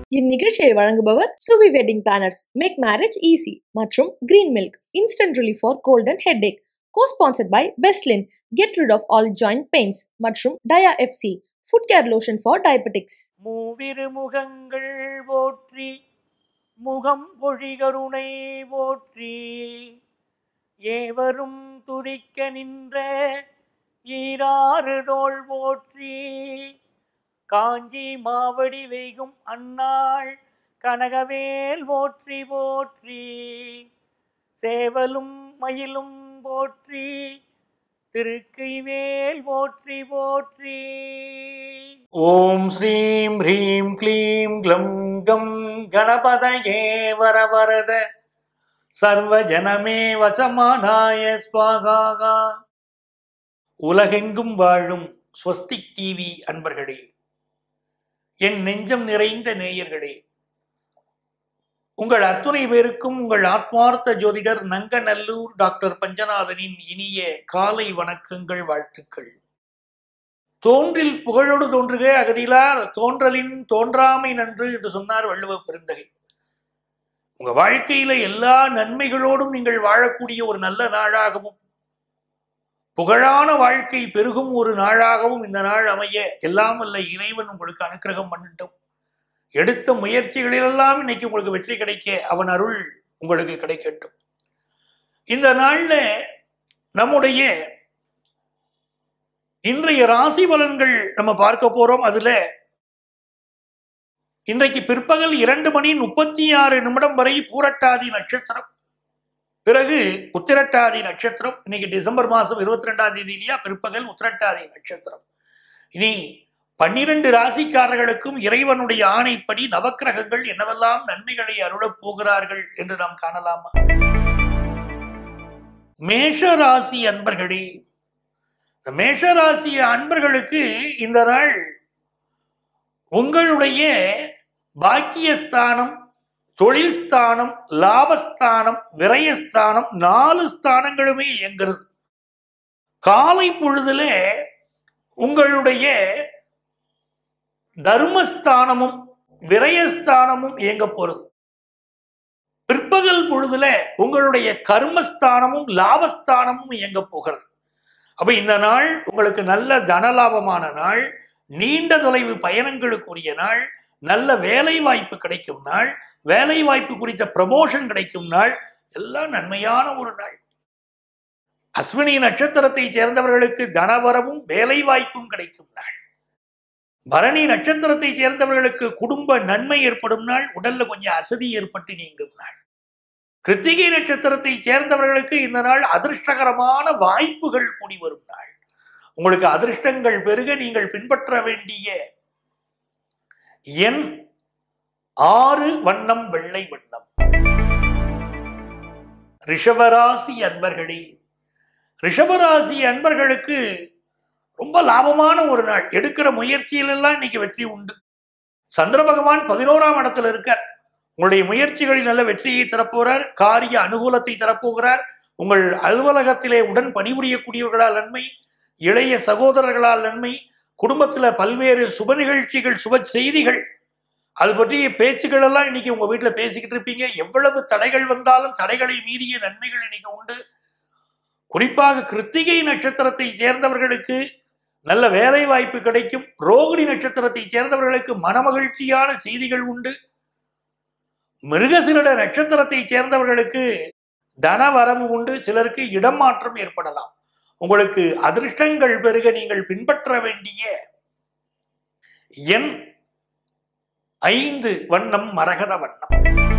இந்நிகழ்ச்சியை வழங்குபவர் Suvi wedding planners make marriage easy மற்றும் green milk instant relief for cold and headache கோ sponsored by பெஸ்லின் get rid of all joint pains மற்றும் டயா எஃப்சி foot care lotion for diabetics மூவிரு முகங்கள் போற்றி முகம் பொழிகருணை போற்றி ஏவரும் துதிக்க நின்ற ஈராறு தோள் போற்றி காஞ்சி மாவடி வெய்கும் அன்னாள் கனகவேல் போற்றி போற்றி சேவலும் மயிலும் போற்றி திருக்கைவேல் போற்றி போற்றி ஓம் ஸ்ரீம் ஹ்ரீம் க்ளீம் க்ளம் கம் கணபதயே வரவரத சர்வஜனமே வசமானாய ஸ்வாகாகா உலகெங்கும் வாழும் ஸ்வஸ்திக் டிவி அன்பர்களே என் நெஞ்சம் நிறைந்த நேயர்களே உங்கள் அத்துணை பேருக்கும் உங்கள் ஆத்மார்த்த ஜோதிடர் நங்கநல்லூர் டாக்டர் பஞ்சநாதனின் இனிய காலை வணக்கங்கள் வாழ்த்துக்கள் தோன்றில் புகழோடு தோன்றுக அகதிலார் தோன்றலின் தோன்றாமை நன்று என்று சொன்னார் வள்ளுவ பெருந்தகை உங்க வாழ்க்கையில எல்லா நன்மைகளோடும் நீங்கள் வாழக்கூடிய ஒரு நல்ல நாளாகவும் புகழான வாழ்க்கை பெருகும் ஒரு நாளாகவும் இந்த நாள் அமைய எல்லாம் வல்ல இறைவன் உங்களுக்கு அனுக்கிரகம் பண்ணட்டும் எடுத்த முயற்சிகளிலெல்லாம் இன்னைக்கு உங்களுக்கு வெற்றி கிடைக்க அவன் அருள் உங்களுக்கு கிடைக்கட்டும் இந்த நாள்ல நம்முடைய இன்றைய ராசி பலன்கள் நம்ம பார்க்க போறோம் அதுல இன்றைக்கு பிற்பகல் இரண்டு மணி முப்பத்தி ஆறு நிமிடம் வரை பூரட்டாதி நட்சத்திரம் பிறகு உத்திரட்டாதி நட்சத்திரம் இன்னைக்கு டிசம்பர் மாசம் இருபத்தி ரெண்டாம் தேதி இல்லையா பிற்பகல் உத்திரட்டாதி நட்சத்திரம் இனி பன்னிரண்டு ராசிக்காரர்களுக்கும் இறைவனுடைய ஆணைப்படி நவக்கிரகங்கள் என்னவெல்லாம் நன்மைகளை அருளப் போகிறார்கள் என்று நாம் காணலாமா மேஷ ராசி அன்பர்களே இந்த மேஷ ராசி அன்பர்களுக்கு இந்த நாள் உங்களுடைய பாக்கியஸ்தானம் தொழில் ஸ்தானம் லாபஸ்தானம் விரயஸ்தானம் நாலு ஸ்தானங்களுமே இயங்குறது காலை பொழுதுல உங்களுடைய தர்மஸ்தானமும் விரயஸ்தானமும் இயங்க போறது பிற்பகல் பொழுதுல உங்களுடைய கர்மஸ்தானமும் லாபஸ்தானமும் இயங்க போகிறது அப்ப இந்த நாள் உங்களுக்கு நல்ல தனலாபமான நாள் நீண்ட தொலைவு பயணங்களுக்குரிய நாள் நல்ல வேலை வாய்ப்பு கிடைக்கும் நாள் வேலை வாய்ப்பு குறித்த ப்ரமோஷன் கிடைக்கும் நாள் எல்லாம் நன்மையான ஒரு நாள் அஸ்வினி நட்சத்திரத்தை சேர்ந்தவர்களுக்கு தனவரமும் வேலை வாய்ப்பும் கிடைக்கும் நாள் பரணி நட்சத்திரத்தை சேர்ந்தவர்களுக்கு குடும்ப நன்மை ஏற்படும் நாள் உடல்ல கொஞ்சம் அசதி ஏற்பட்டு நீங்கும் நாள் கிருத்திகை நட்சத்திரத்தை சேர்ந்தவர்களுக்கு இந்த நாள் அதிர்ஷ்டகரமான வாய்ப்புகள் கூடி வரும் நாள் உங்களுக்கு அதிர்ஷ்டங்கள் பெருக நீங்கள் பின்பற்ற வேண்டிய எண் ஆறு வண்ணம் வெள்ளை வண்ணம் ரிஷபராசி அன்பர்களே ரிஷபராசி அன்பர்களுக்கு ரொம்ப லாபமான ஒரு நாள் எடுக்கிற முயற்சியிலெல்லாம் இன்னைக்கு வெற்றி உண்டு சந்திர பகவான் பதினோராம் இடத்துல இருக்கார் உங்களுடைய முயற்சிகளில் நல்ல வெற்றியை தரப்போகிறார் காரிய அனுகூலத்தை தரப்போகிறார் உங்கள் அலுவலகத்திலே உடன் பணிபுரியக்கூடியவர்களால் நன்மை இளைய சகோதரர்களால் நன்மை குடும்பத்துல பல்வேறு சுப நிகழ்ச்சிகள் சுப செய்திகள் அது பற்றிய பேச்சுக்கள் எல்லாம் இன்னைக்கு உங்க வீட்டுல பேசிக்கிட்டு இருப்பீங்க எவ்வளவு தடைகள் வந்தாலும் தடைகளை மீறிய நன்மைகள் இன்னைக்கு உண்டு குறிப்பாக கிருத்திகை நட்சத்திரத்தை சேர்ந்தவர்களுக்கு நல்ல வேலை வாய்ப்பு கிடைக்கும் ரோகிணி நட்சத்திரத்தை சேர்ந்தவர்களுக்கு மனமகிழ்ச்சியான செய்திகள் உண்டு மிருகசிரட நட்சத்திரத்தை சேர்ந்தவர்களுக்கு தன வரவு உண்டு சிலருக்கு இடம் மாற்றம் ஏற்படலாம் உங்களுக்கு அதிர்ஷ்டங்கள் பெருக நீங்கள் பின்பற்ற வேண்டிய எண் ஐந்து வண்ணம் மரகத வண்ணம்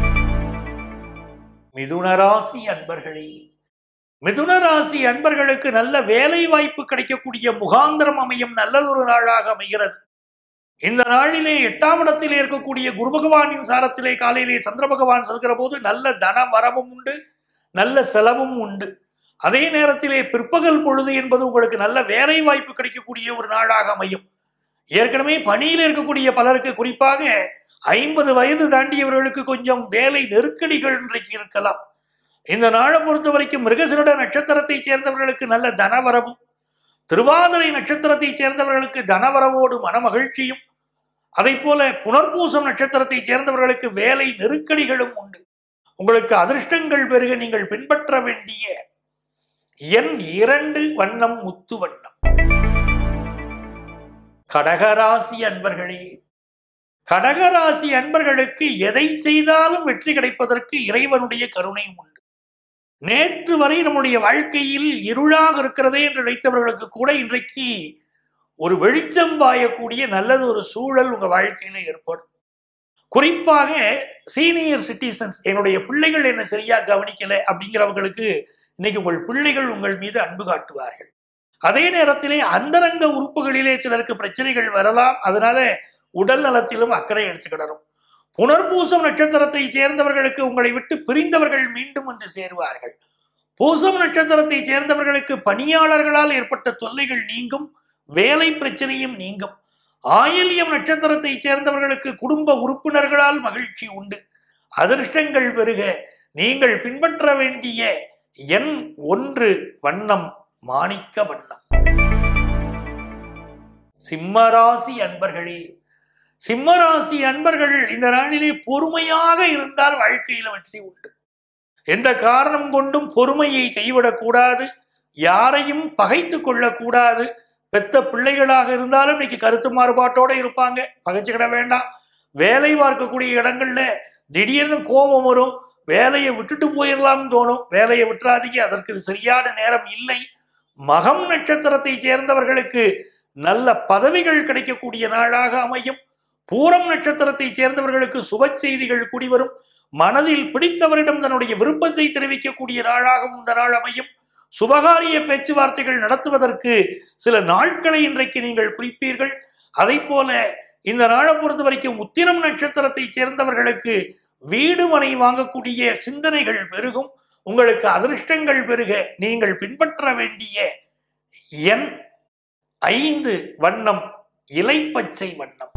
மிதுனராசி அன்பர்களே மிதுன ராசி அன்பர்களுக்கு நல்ல வேலை வாய்ப்பு கிடைக்கக்கூடிய முகாந்திரம் அமையும் நல்லதொரு நாளாக அமைகிறது இந்த நாளிலே எட்டாம் இடத்திலே இருக்கக்கூடிய குரு பகவானின் சாரத்திலே காலையிலே சந்திர பகவான் செல்கிற போது நல்ல தன வரவும் உண்டு நல்ல செலவும் உண்டு அதே நேரத்திலே பிற்பகல் பொழுது என்பது உங்களுக்கு நல்ல வேலை வாய்ப்பு கிடைக்கக்கூடிய ஒரு நாளாக அமையும் ஏற்கனவே பணியில் இருக்கக்கூடிய பலருக்கு குறிப்பாக ஐம்பது வயது தாண்டியவர்களுக்கு கொஞ்சம் வேலை நெருக்கடிகள் இன்றைக்கு இருக்கலாம் இந்த நாளை பொறுத்த வரைக்கும் மிருகசிருட நட்சத்திரத்தை சேர்ந்தவர்களுக்கு நல்ல தனவரவும் திருவாதிரை நட்சத்திரத்தை சேர்ந்தவர்களுக்கு தனவரவோடு மனமகிழ்ச்சியும் அதை போல புனர்பூசம் நட்சத்திரத்தை சேர்ந்தவர்களுக்கு வேலை நெருக்கடிகளும் உண்டு உங்களுக்கு அதிர்ஷ்டங்கள் பெருக நீங்கள் பின்பற்ற வேண்டிய எண் இரண்டு வண்ணம் முத்து வண்ணம் கடகராசி அன்பர்களே கடகராசி அன்பர்களுக்கு எதை செய்தாலும் வெற்றி கிடைப்பதற்கு இறைவனுடைய கருணை உண்டு நேற்று வரை நம்முடைய வாழ்க்கையில் இருளாக இருக்கிறதே என்று நினைத்தவர்களுக்கு கூட இன்றைக்கு ஒரு வெளிச்சம் பாயக்கூடிய நல்லது ஒரு சூழல் உங்க வாழ்க்கையில ஏற்படும் குறிப்பாக சீனியர் சிட்டிசன்ஸ் என்னுடைய பிள்ளைகள் என்ன சரியா கவனிக்கல அப்படிங்கிறவங்களுக்கு இன்னைக்கு உங்கள் பிள்ளைகள் உங்கள் மீது அன்பு காட்டுவார்கள் அதே நேரத்திலே அந்தரங்க உறுப்புகளிலே சிலருக்கு பிரச்சனைகள் வரலாம் அதனால உடல் நலத்திலும் அக்கறை எடுத்துக்கிடணும் புனர்பூசம் நட்சத்திரத்தை சேர்ந்தவர்களுக்கு உங்களை விட்டு பிரிந்தவர்கள் மீண்டும் வந்து சேருவார்கள் பூசம் நட்சத்திரத்தை சேர்ந்தவர்களுக்கு பணியாளர்களால் ஏற்பட்ட தொல்லைகள் நீங்கும் வேலை பிரச்சனையும் நீங்கும் ஆயில்யம் நட்சத்திரத்தை சேர்ந்தவர்களுக்கு குடும்ப உறுப்பினர்களால் மகிழ்ச்சி உண்டு அதிர்ஷ்டங்கள் பெருக நீங்கள் பின்பற்ற வேண்டிய எண் ஒன்று வண்ணம் மாணிக்க வண்ணம் சிம்மராசி அன்பர்களே சிம்மராசி அன்பர்கள் இந்த நாளிலே பொறுமையாக இருந்தால் வாழ்க்கையில வெற்றி உண்டு எந்த காரணம் கொண்டும் பொறுமையை கைவிடக்கூடாது யாரையும் பகைத்து கொள்ளக்கூடாது பெத்த பிள்ளைகளாக இருந்தாலும் இன்னைக்கு கருத்து மாறுபாட்டோட இருப்பாங்க பகைச்சுக்கிட வேண்டாம் வேலை பார்க்கக்கூடிய இடங்கள்ல திடீர்னு கோபம் வரும் வேலையை விட்டுட்டு போயிடலாம்னு தோணும் வேலையை விட்டுறாதீங்க அதற்கு இது சரியான நேரம் இல்லை மகம் நட்சத்திரத்தை சேர்ந்தவர்களுக்கு நல்ல பதவிகள் கிடைக்கக்கூடிய நாளாக அமையும் பூரம் நட்சத்திரத்தை சேர்ந்தவர்களுக்கு சுப செய்திகள் கூடிவரும் மனதில் பிடித்தவரிடம் தன்னுடைய விருப்பத்தை தெரிவிக்கக்கூடிய நாளாகவும் இந்த நாள் அமையும் சுபகாரிய பேச்சுவார்த்தைகள் நடத்துவதற்கு சில நாட்களை இன்றைக்கு நீங்கள் குறிப்பீர்கள் அதை போல இந்த நாளை பொறுத்த வரைக்கும் உத்திரம் நட்சத்திரத்தை சேர்ந்தவர்களுக்கு வீடு மனை வாங்கக்கூடிய சிந்தனைகள் பெருகும் உங்களுக்கு அதிர்ஷ்டங்கள் பெருக நீங்கள் பின்பற்ற வேண்டிய எண் ஐந்து வண்ணம் இலைப்பச்சை வண்ணம்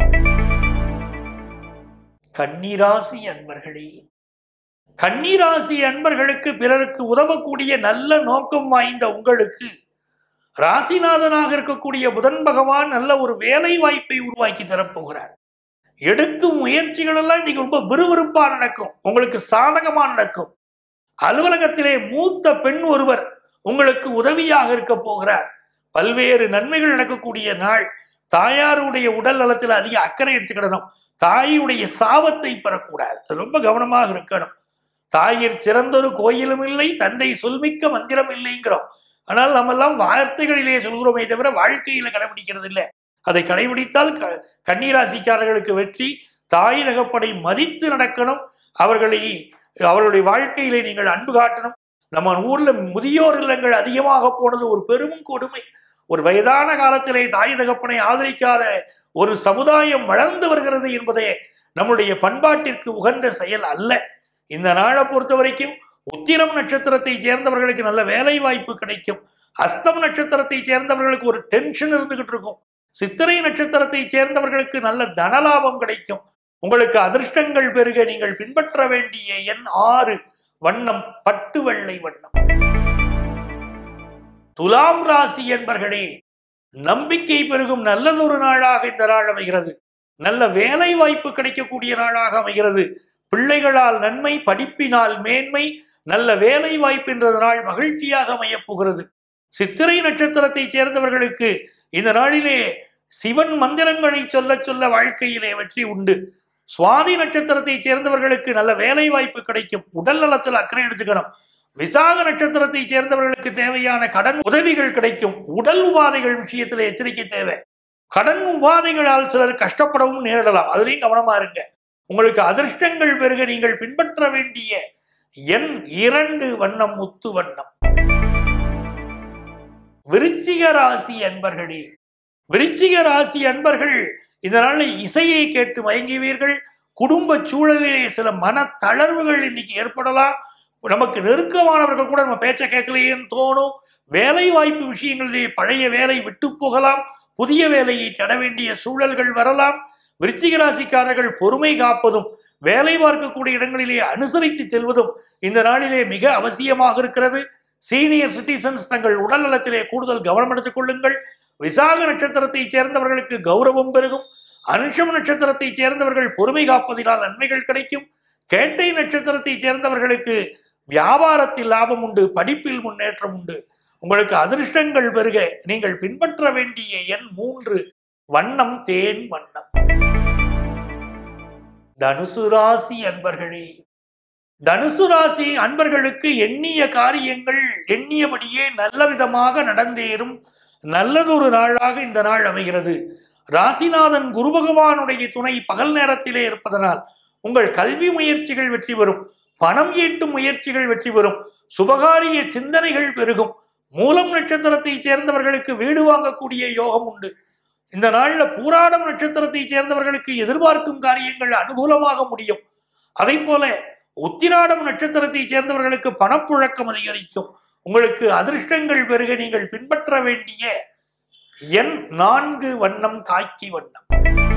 கன்னிராசி அன்பர்களே கன்னிராசி அன்பர்களுக்கு பிறருக்கு உதவக்கூடிய நல்ல நோக்கம் வாய்ந்த உங்களுக்கு ராசிநாதனாக இருக்கக்கூடிய புதன் பகவான் நல்ல ஒரு வேலை வாய்ப்பை உருவாக்கி தரப்போகிறார் எடுக்கும் முயற்சிகள் எல்லாம் இன்னைக்கு ரொம்ப விறுவிறுப்பா நடக்கும் உங்களுக்கு சாதகமா நடக்கும் அலுவலகத்திலே மூத்த பெண் ஒருவர் உங்களுக்கு உதவியாக இருக்க போகிறார் பல்வேறு நன்மைகள் நடக்கக்கூடிய நாள் தாயாருடைய உடல் நலத்தில் அதிக அக்கறை எடுத்துக்கிடணும் தாயுடைய சாபத்தை பெறக்கூடாது அது ரொம்ப கவனமாக இருக்கணும் தாயிற் சிறந்தொரு கோயிலும் இல்லை தந்தை சொல்மிக்க மந்திரம் இல்லைங்கிறோம் ஆனால் நம்ம எல்லாம் வார்த்தைகளிலே சொல்கிறோமே தவிர வாழ்க்கையில கடைபிடிக்கிறது இல்லை அதை கடைபிடித்தால் க- கன்னிராசிக்காரர்களுக்கு வெற்றி தாய் தகப்பனை மதித்து நடக்கணும் அவர்களை அவர்களுடைய வாழ்க்கையிலே நீங்கள் அன்பு காட்டணும் நம்ம ஊர்ல முதியோர் இல்லங்கள் அதிகமாக போனது ஒரு பெரும் கொடுமை ஒரு வயதான காலத்திலே தாய் தகப்பனை ஆதரிக்காத ஒரு சமுதாயம் வளர்ந்து வருகிறது என்பதே நம்முடைய பண்பாட்டிற்கு உகந்த செயல் அல்ல இந்த நாளை பொறுத்த வரைக்கும் உத்திரம் நட்சத்திரத்தை சேர்ந்தவர்களுக்கு நல்ல வேலை வாய்ப்பு கிடைக்கும் அஸ்தம் நட்சத்திரத்தை சேர்ந்தவர்களுக்கு ஒரு டென்ஷன் இருந்துகிட்டு இருக்கும் சித்திரை நட்சத்திரத்தை சேர்ந்தவர்களுக்கு நல்ல தனலாபம் கிடைக்கும் உங்களுக்கு அதிர்ஷ்டங்கள் பெருக நீங்கள் பின்பற்ற வேண்டிய எண் ஆறு வண்ணம் பட்டு வெள்ளை வண்ணம் துலாம் ராசி என்பர்களே நம்பிக்கை பெருகும் நல்லதொரு நாளாக இந்த நாள் அமைகிறது நல்ல வேலை வாய்ப்பு கிடைக்கக்கூடிய நாளாக அமைகிறது பிள்ளைகளால் நன்மை படிப்பினால் மேன்மை நல்ல வேலை வாய்ப்பு என்ற நாள் மகிழ்ச்சியாக அமையப் போகிறது சித்திரை நட்சத்திரத்தை சேர்ந்தவர்களுக்கு இந்த நாளிலே சிவன் மந்திரங்களை சொல்ல சொல்ல வாழ்க்கையிலே வெற்றி உண்டு சுவாதி நட்சத்திரத்தை சேர்ந்தவர்களுக்கு நல்ல வேலை வாய்ப்பு கிடைக்கும் உடல் நலத்தில் அக்கறை எடுத்துக்கணும் விசாக நட்சத்திரத்தை சேர்ந்தவர்களுக்கு தேவையான கடன் உதவிகள் கிடைக்கும் உடல் உபாதைகள் விஷயத்தில் எச்சரிக்கை தேவை கடன் உபாதைகளால் சிலர் கஷ்டப்படவும் நேரிடலாம் அதுலயும் கவனமா இருங்க உங்களுக்கு அதிர்ஷ்டங்கள் பெருக நீங்கள் பின்பற்ற வேண்டிய எண் இரண்டு வண்ணம் முத்து வண்ணம் விருச்சிக ராசி அன்பர்களே விருச்சிக ராசி அன்பர்கள் இந்த நாளில் இசையை கேட்டு மயங்குவீர்கள் குடும்ப சூழலிலே சில மன தளர்வுகள் இன்னைக்கு ஏற்படலாம் நமக்கு நெருக்கமானவர்கள் கூட நம்ம பேச்ச கேட்கலையேன்னு தோணும் வேலை வாய்ப்பு விஷயங்களிலே பழைய வேலை விட்டு போகலாம் புதிய வேலையை தட வேண்டிய சூழல்கள் வரலாம் விருச்சிக ராசிக்காரர்கள் பொறுமை காப்பதும் வேலை பார்க்கக்கூடிய இடங்களிலே அனுசரித்து செல்வதும் இந்த நாளிலே மிக அவசியமாக இருக்கிறது சீனியர் சிட்டிசன்ஸ் தங்கள் உடல் நலத்திலே கூடுதல் கவனம் எடுத்துக் கொள்ளுங்கள் விசாக நட்சத்திரத்தை சேர்ந்தவர்களுக்கு கௌரவம் பெருகும் அனுஷம் நட்சத்திரத்தை சேர்ந்தவர்கள் பொறுமை காப்பதினால் நன்மைகள் கிடைக்கும் கேட்டை நட்சத்திரத்தை சேர்ந்தவர்களுக்கு வியாபாரத்தில் லாபம் உண்டு படிப்பில் முன்னேற்றம் உண்டு உங்களுக்கு அதிர்ஷ்டங்கள் பெருக நீங்கள் பின்பற்ற வேண்டிய எண் மூன்று வண்ணம் தேன் வண்ணம் தனுசு ராசி அன்பர்களே தனுசு ராசி அன்பர்களுக்கு எண்ணிய காரியங்கள் எண்ணியபடியே நல்ல விதமாக நடந்தேறும் நல்லதொரு நாளாக இந்த நாள் அமைகிறது ராசிநாதன் குரு பகவானுடைய துணை பகல் நேரத்திலே இருப்பதனால் உங்கள் கல்வி முயற்சிகள் வெற்றி பெறும் பணம் ஈட்டும் முயற்சிகள் வெற்றி பெறும் சுபகாரிய சிந்தனைகள் பெருகும் மூலம் நட்சத்திரத்தை சேர்ந்தவர்களுக்கு வீடு வாங்கக்கூடிய யோகம் உண்டு இந்த நாள்ல பூராடம் நட்சத்திரத்தை சேர்ந்தவர்களுக்கு எதிர்பார்க்கும் காரியங்கள் அனுகூலமாக முடியும் அதே போல உத்திராடம் நட்சத்திரத்தை சேர்ந்தவர்களுக்கு பணப்புழக்கம் அதிகரிக்கும் உங்களுக்கு அதிர்ஷ்டங்கள் பெருக நீங்கள் பின்பற்ற வேண்டிய எண் நான்கு வண்ணம் காக்கி வண்ணம்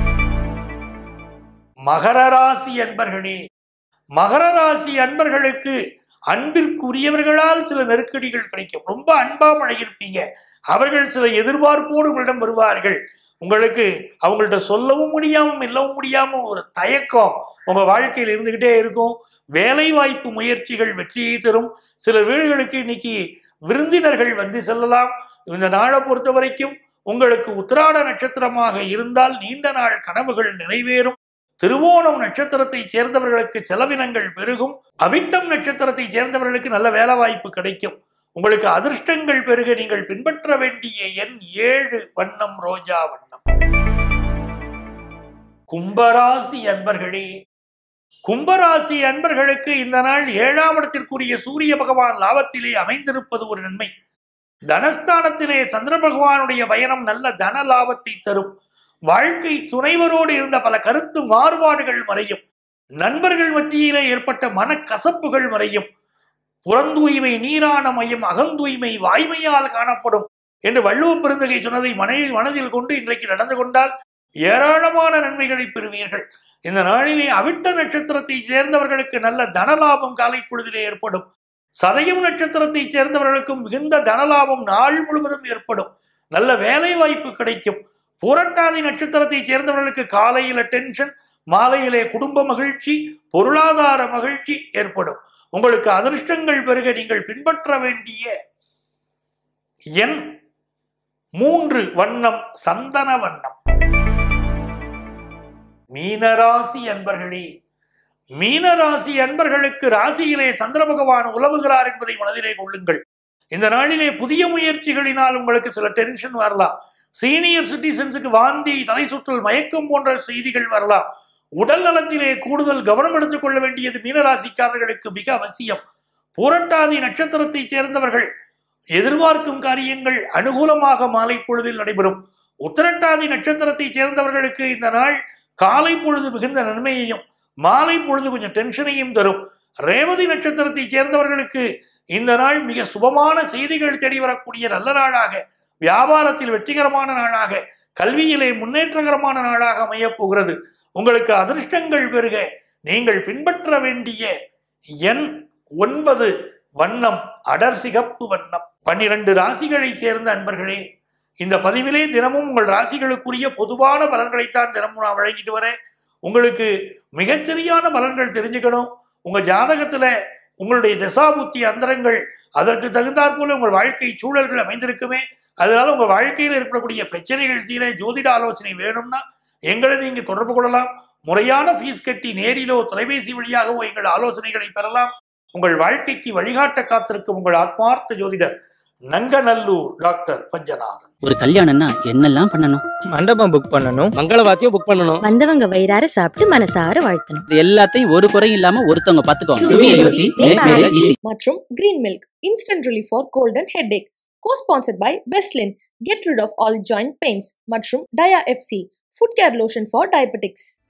மகர ராசி அன்பர்களே மகர ராசி அன்பர்களுக்கு அன்பிற்குரியவர்களால் சில நெருக்கடிகள் கிடைக்கும் ரொம்ப அன்பா பழகிருப்பீங்க அவர்கள் சில எதிர்பார்ப்போடு உங்களிடம் வருவார்கள் உங்களுக்கு அவங்கள்ட்ட சொல்லவும் முடியாம இல்லவும் முடியாம ஒரு தயக்கம் உங்க வாழ்க்கையில் இருந்துகிட்டே இருக்கும் வேலை வாய்ப்பு முயற்சிகள் வெற்றியை தரும் சில வீடுகளுக்கு இன்னைக்கு விருந்தினர்கள் வந்து செல்லலாம் இந்த நாளை பொறுத்த வரைக்கும் உங்களுக்கு உத்திராட நட்சத்திரமாக இருந்தால் நீண்ட நாள் கனவுகள் நிறைவேறும் திருவோணம் நட்சத்திரத்தை சேர்ந்தவர்களுக்கு செலவினங்கள் பெருகும் அவிட்டம் நட்சத்திரத்தை சேர்ந்தவர்களுக்கு நல்ல வேலை வாய்ப்பு கிடைக்கும் உங்களுக்கு அதிர்ஷ்டங்கள் பெருக நீங்கள் பின்பற்ற வேண்டிய எண் ஏழு வண்ணம் ரோஜா வண்ணம் கும்பராசி அன்பர்களே கும்பராசி அன்பர்களுக்கு இந்த நாள் ஏழாம் இடத்திற்குரிய சூரிய பகவான் லாபத்திலே அமைந்திருப்பது ஒரு நன்மை தனஸ்தானத்திலே சந்திர பகவானுடைய பயணம் நல்ல தன லாபத்தை தரும் வாழ்க்கை துணைவரோடு இருந்த பல கருத்து மாறுபாடுகள் மறையும் நண்பர்கள் மத்தியிலே ஏற்பட்ட மனக்கசப்புகள் மறையும் புறந்தூய்மை நீரான மையம் அகந்தூய்மை வாய்மையால் காணப்படும் என்று வள்ளுவ பெருந்தகை சொன்னதை மனைவி மனதில் கொண்டு இன்றைக்கு நடந்து கொண்டால் ஏராளமான நன்மைகளை பெறுவீர்கள் இந்த நாளிலே அவிட்ட நட்சத்திரத்தை சேர்ந்தவர்களுக்கு நல்ல தனலாபம் காலை பொழுதிலே ஏற்படும் சதயம் நட்சத்திரத்தை சேர்ந்தவர்களுக்கும் மிகுந்த தனலாபம் நாள் முழுவதும் ஏற்படும் நல்ல வேலை வாய்ப்பு கிடைக்கும் புரட்டாதி நட்சத்திரத்தை சேர்ந்தவர்களுக்கு காலையில டென்ஷன் மாலையிலே குடும்ப மகிழ்ச்சி பொருளாதார மகிழ்ச்சி ஏற்படும் உங்களுக்கு அதிர்ஷ்டங்கள் பெருக நீங்கள் பின்பற்ற வேண்டிய எண் மூன்று வண்ணம் சந்தன வண்ணம் மீனராசி அன்பர்களே மீனராசி அன்பர்களுக்கு ராசியிலே சந்திர பகவான் உலவுகிறார் என்பதை மனதிலே கொள்ளுங்கள் இந்த நாளிலே புதிய முயற்சிகளினால் உங்களுக்கு சில டென்ஷன் வரலாம் சீனியர் சிட்டிசன்ஸுக்கு வாந்தி தலை சுற்றல் மயக்கம் போன்ற செய்திகள் வரலாம் உடல் நலத்திலே கூடுதல் கவனம் எடுத்துக் கொள்ள வேண்டியது மீனராசிக்காரர்களுக்கு மிக அவசியம் பூரட்டாதி நட்சத்திரத்தை சேர்ந்தவர்கள் எதிர்பார்க்கும் காரியங்கள் அனுகூலமாக மாலை பொழுதில் நடைபெறும் உத்திரட்டாதி நட்சத்திரத்தை சேர்ந்தவர்களுக்கு இந்த நாள் காலை பொழுது மிகுந்த நன்மையையும் மாலை பொழுது கொஞ்சம் டென்ஷனையும் தரும் ரேவதி நட்சத்திரத்தை சேர்ந்தவர்களுக்கு இந்த நாள் மிக சுபமான செய்திகள் தேடி வரக்கூடிய நல்ல நாளாக வியாபாரத்தில் வெற்றிகரமான நாளாக கல்வியிலே முன்னேற்றகரமான நாளாக அமையப் போகிறது உங்களுக்கு அதிர்ஷ்டங்கள் பெருக நீங்கள் பின்பற்ற வேண்டிய எண் ஒன்பது வண்ணம் அடர் சிகப்பு வண்ணம் பன்னிரண்டு ராசிகளை சேர்ந்த அன்பர்களே இந்த பதிவிலே தினமும் உங்கள் ராசிகளுக்குரிய பொதுவான பலன்களைத்தான் தினமும் நான் வழங்கிட்டு வரேன் உங்களுக்கு மிகச்சரியான பலன்கள் தெரிஞ்சுக்கணும் உங்க ஜாதகத்துல உங்களுடைய தசாபுத்தி அந்தரங்கள் அதற்கு தகுந்தாற் போல உங்கள் வாழ்க்கை சூழல்கள் அமைந்திருக்குமே அதனால உங்க வாழ்க்கையில் ஏற்படக்கூடிய பிரச்சனைகள் தீர ஜோதிட ஆலோசனை வேணும்னா எங்களை நீங்க தொடர்பு கொள்ளலாம் முறையான ஃபீஸ் கட்டி நேரிலோ தொலைபேசி வழியாகவோ எங்கள் ஆலோசனைகளை பெறலாம் உங்கள் வாழ்க்கைக்கு வழிகாட்ட காத்திருக்கும் உங்கள் ஆத்மார்த்த ஜோதிடர் நங்கநல்லூர் டாக்டர் பஞ்சநாதன் ஒரு கல்யாணம்னா என்னெல்லாம் பண்ணணும் மண்டபம் புக் பண்ணணும் மங்களவாத்தியம் புக் பண்ணணும் வந்தவங்க வயிறார சாப்பிட்டு மனசார வாழ்த்தணும் இது எல்லாத்தையும் ஒரு குறை இல்லாம ஒருத்தவங்க பாத்துக்கோங்க சுமி யோசி மேக் மேரேஜ் ஈஸி மற்றும் Green Milk Instant Relief for Cold and Headache co-sponsored by Bestlin Get rid of all joint pains மற்றும் Dia FC Foot Care Lotion for Diabetics